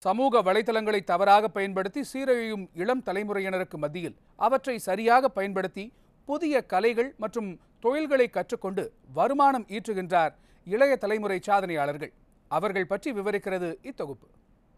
சமூக வலைதளங்களை தவறாக பயன்படுத்தி சீரழியும் இளம் தலைமுறையினருக்கு மத்தியில் அவற்றை சரியாக பயன்படுத்தி புதிய கலைகள் மற்றும் தொழில்களை கற்றுக்கொண்டு வருமானம் ஈற்றுகின்றார் இளைய தலைமுறை சாதனையாளர்கள் அவர்கள் பற்றி விவரிக்கிறது இத்தொகுப்பு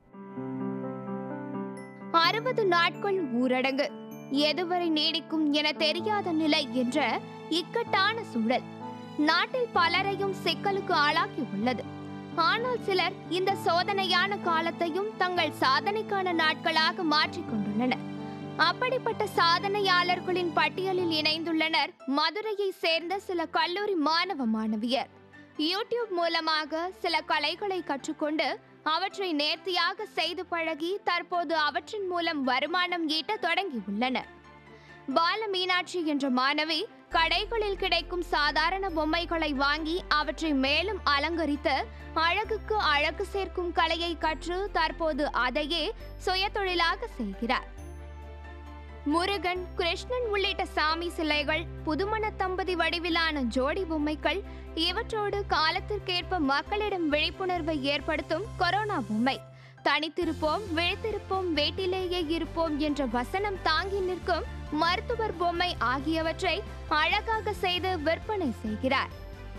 அறுபது நாட்கள் ஊரடங்கு எதுவரை நீடிக்கும் என தெரியாத நிலை என்ற இக்கட்டான சூழல் நாட்டில் பலரையும் சிக்கலுக்கு ஆளாக்கி உள்ளது ஆனால் சிலர் இந்த சோதனையான காலத்தையும் தங்கள் சாதனைக்கான நாட்களாக மாற்றிக் கொண்டுள்ளனர் அப்படிப்பட்ட சாதனையாளர்களின் பட்டியலில் இணைந்துள்ளனர் மதுரையை சேர்ந்த சில கல்லூரி மாணவ மாணவியர் யூடியூப் மூலமாக சில கலைகளை கற்றுக்கொண்டு அவற்றை நேர்த்தியாக செய்து பழகி தற்போது அவற்றின் மூலம் வருமானம் ஈட்ட தொடங்கியுள்ளனர் பால மீனாட்சி என்ற மாணவி கடைகளில் கிடைக்கும் சாதாரண பொம்மைகளை வாங்கி அவற்றை மேலும் அலங்கரித்து அழகுக்கு அழகு சேர்க்கும் கலையை கற்று தற்போது அதையே சுயதொழிலாக செய்கிறார் முருகன் கிருஷ்ணன் உள்ளிட்ட சாமி சிலைகள் புதுமண தம்பதி வடிவிலான ஜோடி பொம்மைகள் இவற்றோடு காலத்திற்கேற்ப மக்களிடம் விழிப்புணர்வை ஏற்படுத்தும் கொரோனா பொம்மை தனித்திருப்போம் விழித்திருப்போம் வீட்டிலேயே இருப்போம் என்ற வசனம் தாங்கி நிற்கும் மருத்துவர் பொம்மை ஆகியவற்றை அழகாக செய்து விற்பனை செய்கிறார்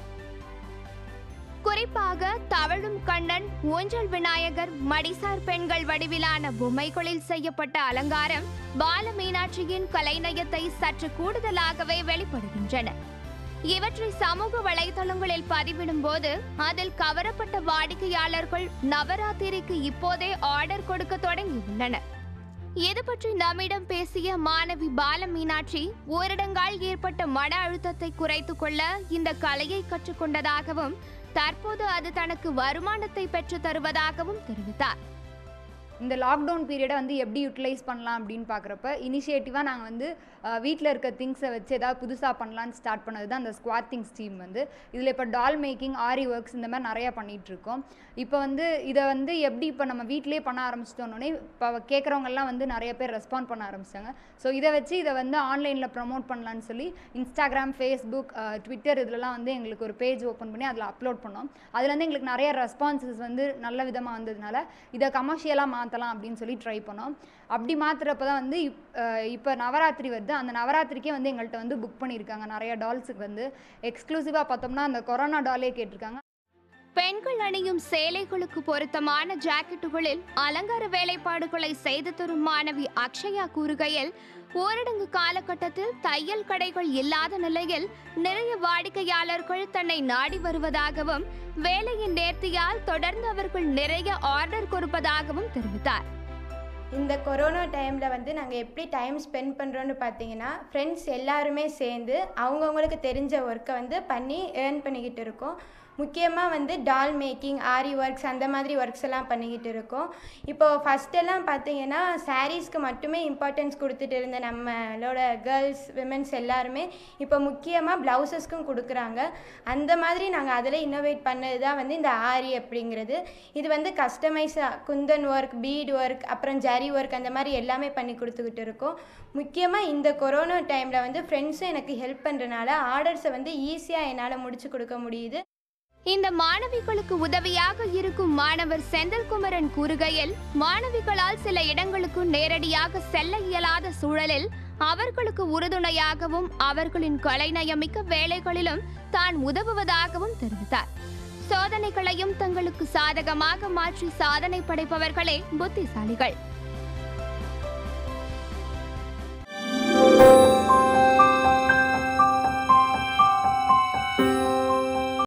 குறிப்பாக தவழும் கண்ணன் ஊஞ்சல் விநாயகர் மடிசார் பெண்கள் வடிவிலான பொம்மைகளில் செய்யப்பட்ட அலங்காரம் பால மீனாட்சியின் கலைநயத்தை சற்று கூடுதலாகவே வெளிப்படுகின்றன இவற்றை சமூக வலைதளங்களில் பதிவிடும் போது அதில் கவரப்பட்ட வாடிக்கையாளர்கள் நவராத்திரிக்கு இப்போதே ஆர்டர் கொடுக்க தொடங்கியுள்ளனர் இது பற்றி நம்மிடம் பேசிய மாணவி பால மீனாட்சி ஊரடங்கால் ஏற்பட்ட மன அழுத்தத்தை குறைத்துக் கொள்ள இந்த கலையை கற்றுக்கொண்டதாகவும் தற்போது அது தனக்கு வருமானத்தை பெற்று தருவதாகவும் தெரிவித்தார் இந்த லாக்டவுன் பீரியடை வந்து எப்படி யூட்டிலைஸ் பண்ணலாம் அப்படின்னு பார்க்குறப்ப இனிஷியேட்டிவாக நாங்கள் வந்து வீட்டில் இருக்க திங்ஸை வச்சு ஏதாவது புதுசாக பண்ணலான்னு ஸ்டார்ட் பண்ணது தான் அந்த ஸ்குவாட் திங்ஸ் டீம் வந்து இதில் இப்போ டால் மேக்கிங் ஆரி ஒர்க்ஸ் இந்த மாதிரி நிறையா பண்ணிகிட்டு இருக்கோம் இப்போ வந்து இதை வந்து எப்படி இப்போ நம்ம வீட்டிலே பண்ண ஆரம்பிச்சிட்டோன்னே இப்போ கேட்குறவங்கெல்லாம் வந்து நிறைய பேர் ரெஸ்பாண்ட் பண்ண ஆரம்பிச்சிட்டாங்க ஸோ இதை வச்சு இதை வந்து ஆன்லைனில் ப்ரமோட் பண்ணலான்னு சொல்லி இன்ஸ்டாகிராம் ஃபேஸ்புக் ட்விட்டர் இதுலலாம் வந்து எங்களுக்கு ஒரு பேஜ் ஓப்பன் பண்ணி அதில் அப்லோட் பண்ணோம் அதுல இருந்து எங்களுக்கு நிறைய ரெஸ்பான்சஸ் வந்து நல்ல விதமாக வந்ததுனால இதை கமர்ஷியலாக மாற்றலாம் அப்படின்னு சொல்லி ட்ரை பண்ணோம் அப்படி மாற்றுறப்ப தான் வந்து இப் இப்போ நவராத்திரி வருது அந்த நவராத்திரிக்கே வந்து எங்கள்கிட்ட வந்து புக் பண்ணியிருக்காங்க நிறைய டால்ஸுக்கு வந்து எக்ஸ்க்ளூசிவாக பார்த்தோம்னா அந்த கொரோனா டாலே கேட்டிருக்காங்க பெண்கள் அணியும் சேலைகளுக்கு பொருத்தமான ஜாக்கெட்டுகளில் அலங்கார வேலைப்பாடுகளை செய்து தரும் மாணவி அக்ஷயா கூறுகையில் ஊரடங்கு காலகட்டத்தில் தையல் கடைகள் இல்லாத நிலையில் நிறைய வாடிக்கையாளர்கள் தன்னை நாடி வருவதாகவும் வேலையின் நேர்த்தியால் தொடர்ந்து அவர்கள் நிறைய ஆர்டர் கொடுப்பதாகவும் தெரிவித்தார் இந்த கொரோனா டைமில் வந்து நாங்கள் எப்படி டைம் ஸ்பெண்ட் பண்ணுறோன்னு பார்த்தீங்கன்னா ஃப்ரெண்ட்ஸ் எல்லாருமே சேர்ந்து அவங்கவுங்களுக்கு தெரிஞ்ச ஒர்க்கை வந்து பண்ணி ஏர்ன் பண்ணிக்கிட்டு இருக்கோம் முக்கியமாக வந்து டால் மேக்கிங் ஆரி ஒர்க்ஸ் அந்த மாதிரி ஒர்க்ஸ் எல்லாம் பண்ணிக்கிட்டு இருக்கோம் இப்போது ஃபஸ்ட்டெல்லாம் பார்த்தீங்கன்னா சாரீஸ்க்கு மட்டுமே இம்பார்ட்டன்ஸ் கொடுத்துட்டு இருந்த நம்மளோட கேர்ள்ஸ் விமென்ஸ் எல்லாருமே இப்போ முக்கியமாக ப்ளவுசஸ்க்கும் கொடுக்குறாங்க அந்த மாதிரி நாங்கள் அதில் இன்னோவேட் பண்ணது தான் வந்து இந்த ஆரி அப்படிங்கிறது இது வந்து கஸ்டமைஸாக குந்தன் ஒர்க் பீட் ஒர்க் அப்புறம் ஜரி ஒர்க் அந்த மாதிரி எல்லாமே பண்ணி கொடுத்துக்கிட்டு இருக்கோம் முக்கியமாக இந்த கொரோனா டைமில் வந்து ஃப்ரெண்ட்ஸும் எனக்கு ஹெல்ப் பண்ணுறனால ஆர்டர்ஸை வந்து ஈஸியாக என்னால் முடிச்சு கொடுக்க முடியுது இந்த மாணவிகளுக்கு உதவியாக இருக்கும் மாணவர் செந்தில்குமரன் கூறுகையில் மாணவிகளால் சில இடங்களுக்கு நேரடியாக செல்ல இயலாத சூழலில் அவர்களுக்கு உறுதுணையாகவும் அவர்களின் கலைநயமிக்க வேலைகளிலும் தான் உதவுவதாகவும் தெரிவித்தார் சோதனைகளையும் தங்களுக்கு சாதகமாக மாற்றி சாதனை படைப்பவர்களே புத்திசாலிகள்